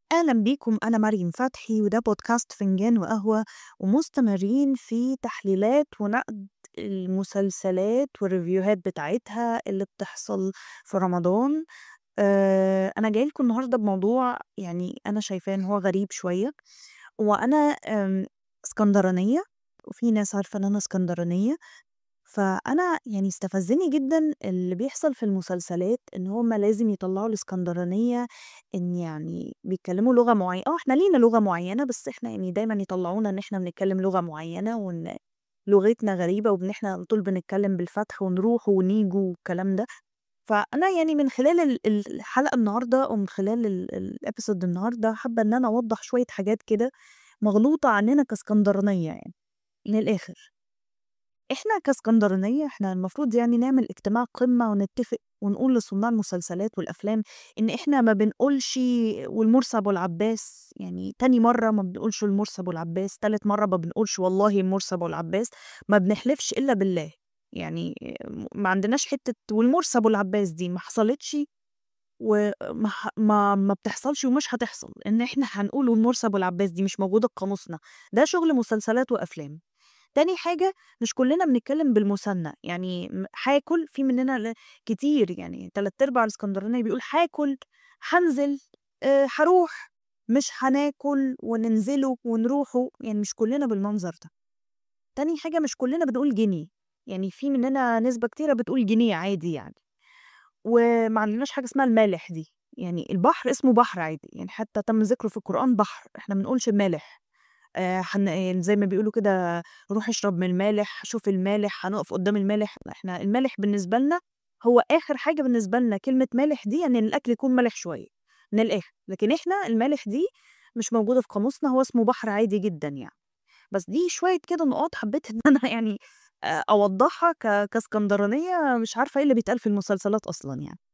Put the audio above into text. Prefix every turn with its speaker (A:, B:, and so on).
A: أهلا بيكم أنا مريم فتحي وده بودكاست فنجان وقهوة ومستمرين في تحليلات ونقد المسلسلات والريفيوهات بتاعتها اللي بتحصل في رمضان آه أنا جاي لكم النهاردة بموضوع يعني أنا شايفاه إن هو غريب شوية وأنا آم، اسكندرانية وفي ناس عارفة إن أنا اسكندرانية فأنا يعني استفزني جدًا اللي بيحصل في المسلسلات إن هُم لازم يطلّعوا الإسكندرانية إن يعني بيتكلّموا لغة معي آه، إحنا لينا لغة معيّنة، بس إحنا يعني دايمًا يطلّعونا إن إحنا بنتكلّم لغة معيّنة وإن لغتنا غريبة وإن إحنا على طول بنتكلّم بالفتح ونروح ونيجوا والكلام ده. فأنا يعني من خلال ال ال الحلقة النهارده ومن خلال ال الepisode النهارده حابة إن أنا أوضّح شوية حاجات كده مغلوطة عننا كاسكندرانية يعني، من الآخر. إحنا كاسكندرانية إحنا المفروض يعني نعمل اجتماع قمة ونتفق ونقول لصُناع المسلسلات والأفلام إن إحنا ما بنقولش والمرسي أبو العباس، يعني تاني مرّة ما بنقولش والمرسي أبو العباس، تالت مرّة ما بنقولش والله المرسي أبو العباس، ما بنحلفش إلا بالله، يعني م ما عندناش حتّة والمرسي أبو العباس دي ما حصلتش وما ح ما ما بتحصلش ومش هتحصل، إن إحنا هنقول والمرسي أبو العباس دي مش موجودة في قاموسنا، ده شغل مسلسلات وأفلام. تاني حاجة مش كلنا بنتكلم بالمثنى، يعني م هاكل في مننا ل كتير يعني تلات أرباع الإسكندرانية بيقول هاكل، هانزل، آآ هاروح، مش هناكل وننزلوا ونروحوا، يعني مش كلنا بالمنظر ده. تاني حاجة مش كلنا بنقول جنيه، يعني في مننا نسبة كتيرة بتقول جنيه عادي يعني، وما عندناش حاجة اسمها المالح دي، يعني البحر اسمه بحر عادي، يعني حتى تم ذكره في القرآن بحر، إحنا ما بنقولش مالح. آآ حن يعني زي ما بيقولوا كده روح اشرب من المالح، شوف المالح، هنقف قدّام المالح، إحنا المالح بالنسبة لنا هو آخر حاجة بالنسبة لنا كلمة مالح دي يعني إن الأكل يكون مالح شوية، من الآخر، لكن إحنا المالح دي مش موجودة في قاموسنا، هو اسمه بحر عادي جدًا يعني. بس دي شوية كده نقاط حبيت إن أنا يعني آآ أوضّحها ك كاسكندرانية مش عارفة إيه اللي بيتقال في المسلسلات أصلًا يعني.